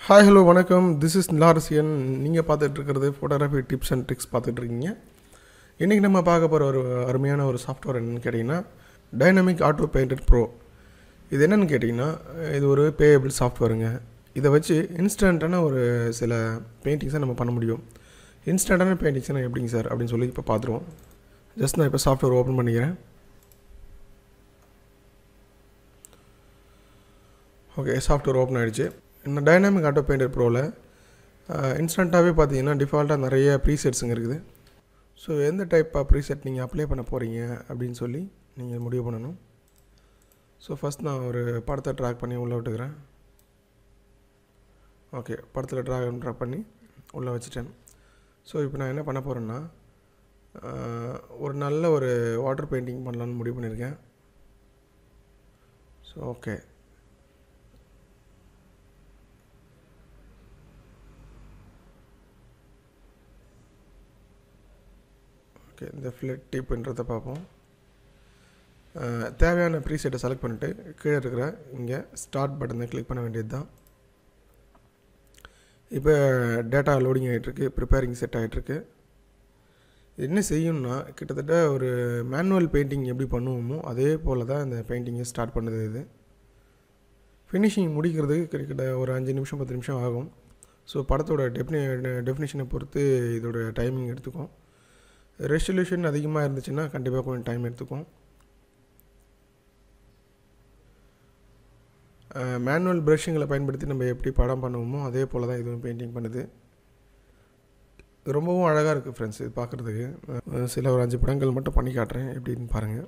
hi hello வணக்கம் this is Nilarasiyan நீங்கள் பார்த்துட்டு இருக்கிறது ஃபோட்டோகிராஃபி டிப்ஸ் அண்ட் ட்ரிக்ஸ் பார்த்துட்டு இருக்கீங்க இன்றைக்கி நம்ம பார்க்க போகிற ஒரு அருமையான ஒரு சாஃப்ட்வேர் என்னென்னு கேட்டிங்கன்னா டைனமிக் ஆட்டோ பெயிண்டட் ப்ரோ இது என்னென்னு கேட்டிங்கன்னா இது ஒரு பேயபிள் சாஃப்ட்வேருங்க இதை வச்சு இன்ஸ்டண்ட்டான ஒரு சில பெயிண்டிங்ஸை நம்ம பண்ண முடியும் இன்ஸ்டண்ட்டான பெயிண்டிங்ஸ்னால் எப்படிங்க சார் அப்படின்னு சொல்லி இப்போ பார்த்துருவோம் ஜஸ்ட் நான் இப்போ சாஃப்ட்வேர் ஓப்பன் பண்ணிக்கிறேன் ஓகே சாஃப்ட்வேர் ஓப்பன் ஆகிடுச்சு இந்த டைனாமிக் ஆட்டோ பெயிண்டர் ப்ரோவில் இன்ஸ்டண்ட்டாகவே பார்த்தீங்கன்னா டிஃபால்ட்டாக நிறைய ப்ரீசெட்ஸுங்க இருக்குது ஸோ எந்த டைப் ஆஃப் ப்ரீசெட் நீங்கள் அப்ளை பண்ண போகிறீங்க அப்படின்னு சொல்லி நீங்கள் முடிவு பண்ணணும் ஸோ ஃபஸ்ட் நான் ஒரு படத்தை ட்ராக் பண்ணி உள்ளே விட்டுக்கிறேன் ஓகே படத்தில் ட்ராக் ட்ராக் பண்ணி உள்ளே வச்சுட்டேன் ஸோ இப்போ நான் என்ன பண்ண போகிறேன்னா ஒரு நல்ல ஒரு வாட்டர் பெயிண்டிங் பண்ணலான்னு முடிவு பண்ணியிருக்கேன் ஸோ ஓகே ஓகே இந்த ஃப்ளட் டிப்புன்றதை பார்ப்போம் தேவையான ப்ரீசெட்டை செலக்ட் பண்ணிவிட்டு கீழே இருக்கிற இங்கே ஸ்டார்ட் பட்டனை கிளிக் பண்ண வேண்டியது தான் இப்போ டேட்டா லோடிங் ஆகிட்டுருக்கு ப்ரிப்பேரிங் செட் ஆகிட்டுருக்கு என்ன செய்யணும்னா கிட்டத்தட்ட ஒரு மேனுவல் பெயிண்டிங் எப்படி பண்ணுவோமோ அதே போல் தான் இந்த பெயிண்டிங்கை ஸ்டார்ட் பண்ணுது இது ஃபினிஷிங் முடிக்கிறதுக்கு கிட்டத்தட்ட ஒரு அஞ்சு நிமிஷம் பத்து நிமிஷம் ஆகும் ஸோ படத்தோட டெஃபினி டெஃபினேஷனை பொறுத்து இதோட டைமிங் எடுத்துக்கும் ரெசல்யூஷன் அதிகமாக இருந்துச்சுன்னா கண்டிப்பாக கொஞ்சம் டைம் எடுத்துக்கும் மேனுவல் ப்ரஷுங்களை பயன்படுத்தி நம்ம எப்படி படம் பண்ணுவோமோ அதே போல் தான் இதுவும் பெயிண்டிங் பண்ணுது ரொம்பவும் அழகாக இருக்குது ஃப்ரெண்ட்ஸ் இது பார்க்குறதுக்கு சில ஒரு அஞ்சு படங்கள் மட்டும் பண்ணி காட்டுறேன் எப்படின்னு பாருங்கள்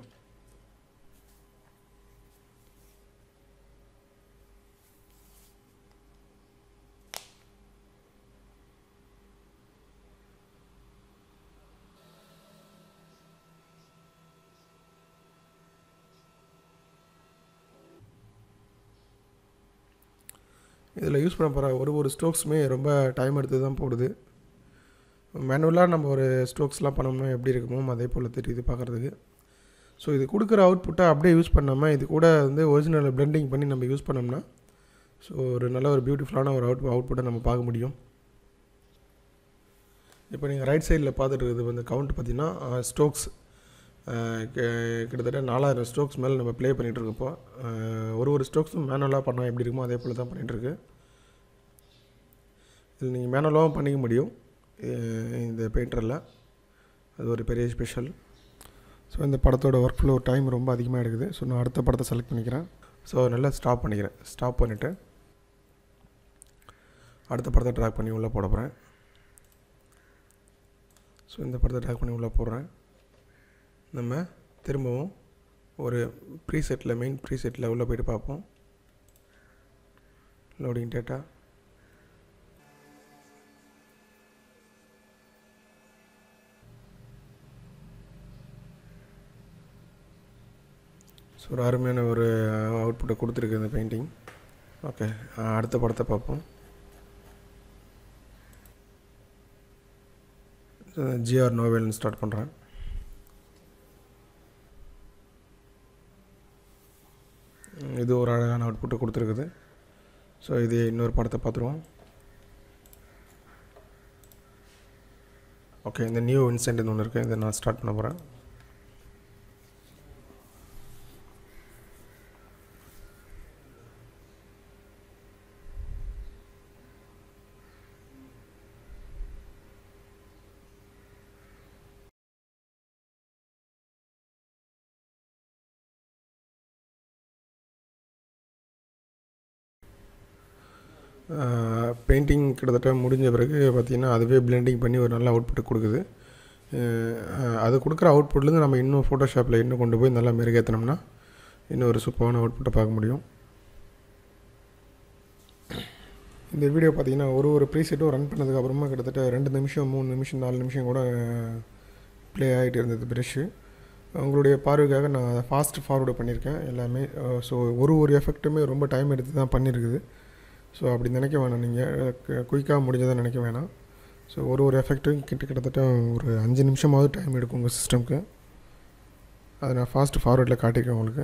இதில் யூஸ் பண்ண போகிற ஒரு ஒரு ஸ்ட்ரோக்ஸுமே ரொம்ப டைம் எடுத்து தான் போடுது மேனுவலாக நம்ம ஒரு ஸ்ட்ரோக்ஸ்லாம் பண்ணோம்னா எப்படி இருக்குமோ அதே போல் தெரியுது பார்க்குறதுக்கு ஸோ இது கொடுக்குற அவுட்புட்டை அப்படியே யூஸ் பண்ணாமல் இது கூட வந்து ஒரிஜினல் பிளெண்டிங் பண்ணி நம்ம யூஸ் பண்ணோம்னா ஸோ ஒரு நல்ல ஒரு பியூட்டிஃபுல்லான ஒரு அவுட் அவுட்புட்டை நம்ம பார்க்க முடியும் இப்போ நீங்கள் ரைட் சைடில் பார்த்துட்டு இருக்கிறது வந்து கவுண்ட் பார்த்திங்கன்னா ஸ்ட்ரோக்ஸ் கிட்டத்தட்ட நாலாயிரம் ஸ்ட்ரோக்ஸ் மேலே நம்ம ப்ளே பண்ணிகிட்டு இருக்கப்போ ஒரு ஒரு ஸ்ட்ரோக்ஸும் மேனுவலாக பண்ணால் எப்படி இருக்குமோ அதே போல் தான் பண்ணிகிட்ருக்கு இதில் நீங்கள் மேனுவலாகவும் பண்ணிக்க முடியும் இந்த பெயிண்டரில் அது ஒரு பெரிய ஸ்பெஷல் ஸோ இந்த படத்தோட ஒர்க் ஃப்ளோ டைம் ரொம்ப அதிகமாக எடுக்குது ஸோ நான் அடுத்த படத்தை செலக்ட் பண்ணிக்கிறேன் ஸோ நல்லா ஸ்டாப் பண்ணிக்கிறேன் ஸ்டாப் பண்ணிவிட்டு அடுத்த படத்தை ட்ராக் பண்ணி உள்ளே போட போகிறேன் ஸோ இந்த படத்தை ட்ராக் பண்ணி உள்ளே போடுறேன் நம்ம திரும்பவும் ஒரு ப்ரீசெட்டில் மெயின் ப்ரீசெட்டில் உள்ளே போய்ட்டு பார்ப்போம் லோடிங் டேட்டா ஸோ ஒரு அருமையான ஒரு அவுட்புட்டை கொடுத்துருக்கு இந்த பெயிண்டிங் ஓகே அடுத்த படத்தை பார்ப்போம் ஜிஆர் நோவெல்னு ஸ்டார்ட் பண்ணுறேன் இது ஒரு அழகான அவுட்புட்டை கொடுத்துருக்குது ஸோ இது இன்னொரு படத்தை பார்த்துருவோம் ஓகே இந்த நியூ இன்சென்ட் ஒன்று இருக்குது இதை நான் ஸ்டார்ட் பண்ண போகிறேன் பெயிண்டிங் கிட்டத்தட்ட முடிஞ்ச பிறகு பார்த்திங்கன்னா அதுவே பிளெண்டிங் பண்ணி ஒரு நல்ல அவுட்புட் கொடுக்குது அது கொடுக்குற அவுட்புட்லேருந்து நம்ம இன்னும் ஃபோட்டோஷாப்பில் இன்னும் கொண்டு போய் நல்லா மெருகேற்றினோம்னா இன்னும் ஒரு சூப்பரான அவுட்புட்டை பார்க்க முடியும் இந்த வீடியோ பார்த்திங்கன்னா ஒரு ஒரு ப்ரீசெட்டும் ரன் பண்ணதுக்கப்புறமா கிட்டத்தட்ட ரெண்டு நிமிஷம் மூணு நிமிஷம் நாலு நிமிஷம் கூட ப்ளே ஆகிட்டு இருந்தது ப்ரெஷ்ஷு உங்களுடைய பார்வைக்காக நான் அதை ஃபாஸ்ட் ஃபார்வர்டு பண்ணியிருக்கேன் எல்லாமே ஸோ ஒரு ஒரு எஃபெக்ட்டுமே ரொம்ப டைம் எடுத்து தான் பண்ணியிருக்குது ஸோ அப்படி நினைக்க வேணாம் நீங்கள் குயிக்காக முடிஞ்சதை நினைக்க வேணாம் ஸோ ஒரு ஒரு எஃபெக்ட்டும் கிட்ட கிட்டத்தட்ட ஒரு அஞ்சு நிமிஷமாவது டைம் எடுக்கும் உங்கள் சிஸ்டம்க்கு அதை நான் ஃபாஸ்ட் ஃபார்வர்டில் காட்டியிருக்கேன் உங்களுக்கு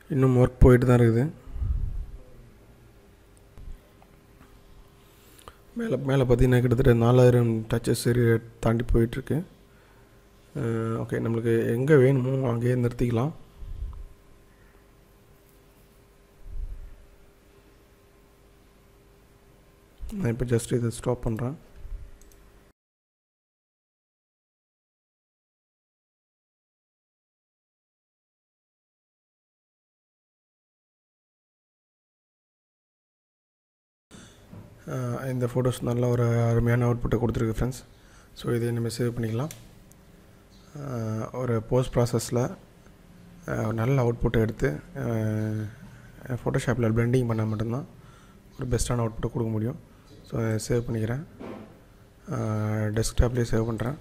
இன்னும் ஒர்க் போயிட்டு தான் இருக்குது மேலே மேலே பார்த்தீங்கன்னா கிட்டத்தட்ட நாலாயிரம் டச்சஸ் தாண்டி போயிட்டுருக்கு ஓகே நம்மளுக்கு எங்கே வேணுமோ அங்கேயே நிறுத்திக்கலாம் நான் இப்போ ஜஸ்ட் இதை ஸ்டாப் பண்ணுறேன் இந்த ஃபோட்டோஸ் நல்ல ஒரு அருமையான அவுட்புட்டை கொடுத்துருக்கு ஃப்ரெண்ட்ஸ் ஸோ இதை நம்ம சேவ் பண்ணிக்கலாம் ஒரு போஸ்ட் ப்ராசஸில் நல்ல அவுட்புட்டை எடுத்து ஃபோட்டோஷாப்பில் பிளெண்டிங் பண்ணால் மட்டும்தான் ஒரு பெஸ்ட்டான அவுட்புட்டை கொடுக்க முடியும் ஸோ சேவ் பண்ணிக்கிறேன் டெஸ்க்டாப்லேயே சேவ் பண்ணுறேன்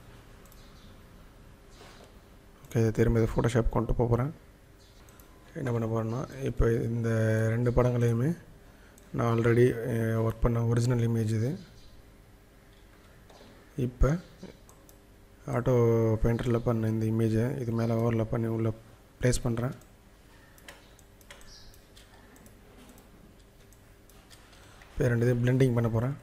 ஓகே இதை திரும்ப இதை ஃபோட்டோஷாப் கொண்டு போக போகிறேன் என்ன பண்ண போகிறேன்னா இப்போ இந்த ரெண்டு படங்களையுமே நான் ஆல்ரெடி ஒர்க் பண்ண ஒரிஜினல் இமேஜ் இது இப்போ ஆட்டோ பெயிண்டரில் பண்ண இந்த இமேஜை இது மேலே ஓவரில் பண்ணி உள்ளே ப்ளேஸ் பண்ணுறேன் இப்போ ரெண்டு இது பிளெண்டிங் பண்ண போகிறேன்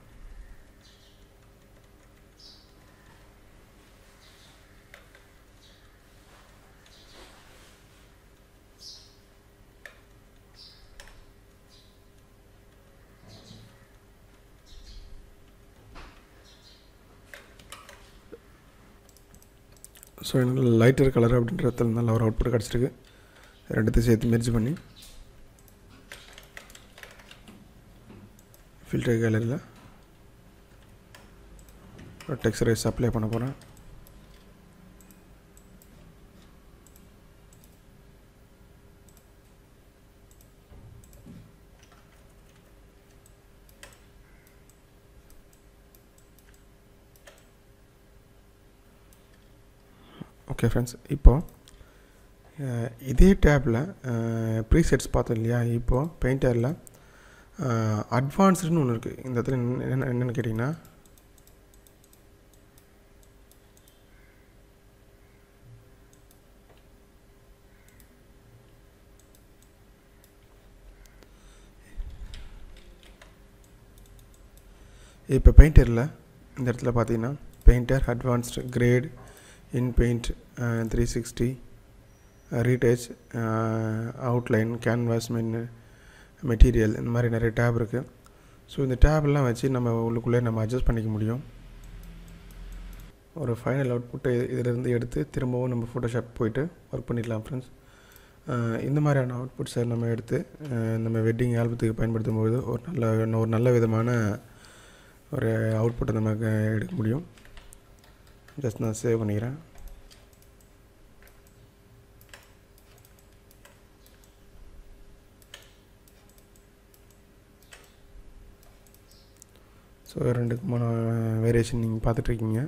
ஸோ எனக்கு லைட்டர் கலர் அப்படின்றதுல நல்ல ஒரு அவுட்புட் கிடச்சிருக்கு ரெண்டுத்தையும் சேர்த்து மெர்ஜ் பண்ணி ஃபில்டர் கேலரியில் டெக்ஸ்ரைஸ் அப்ளை பண்ண போகிறேன் ஓகே ஃப்ரெண்ட்ஸ் இப்போது இதே டேப்பில் ப்ரீசெட்ஸ் பார்த்தோம் இல்லையா இப்போது பெயிண்டரில் அட்வான்ஸ்டுன்னு ஒன்று இருக்குது இந்த இடத்துல என்ன என்னென்னு கேட்டிங்கன்னா இப்போ பெயிண்டரில் இந்த இடத்துல பார்த்தீங்கன்னா painter advanced great in paint three sixty retouch outline canvas men material இந்த மாதிரி நிறைய டேப் இருக்குது ஸோ இந்த டேப்லாம் வச்சு நம்ம உள்ளுக்குள்ளே நம்ம அட்ஜஸ்ட் பண்ணிக்க முடியும் ஒரு ஃபைனல் அவுட்புட்டை இதிலிருந்து எடுத்து திரும்பவும் நம்ம ஃபோட்டோஷாப் போயிட்டு ஒர்க் பண்ணிடலாம் ஃப்ரெண்ட்ஸ் இந்த மாதிரியான அவுட்புட்ஸை நம்ம எடுத்து நம்ம வெட்டிங் ஆல்பத்துக்கு பயன்படுத்தும் போது ஒரு நல்ல ஒரு நல்ல விதமான ஒரு அவுட்புட்டை நமக்கு எடுக்க முடியும் ஜஸ்ட் நான் சேவ் பண்ணிக்கிறேன் ஸோ ரெண்டுக்குமான வேரியேஷன் நீங்கள் பார்த்துட்ருக்கீங்க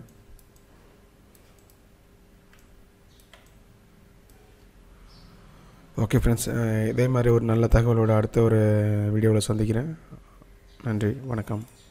ஓகே ஃப்ரெண்ட்ஸ் இதே மாதிரி ஒரு நல்ல தகவலோட அடுத்த ஒரு வீடியோவில் சந்திக்கிறேன் நன்றி வணக்கம்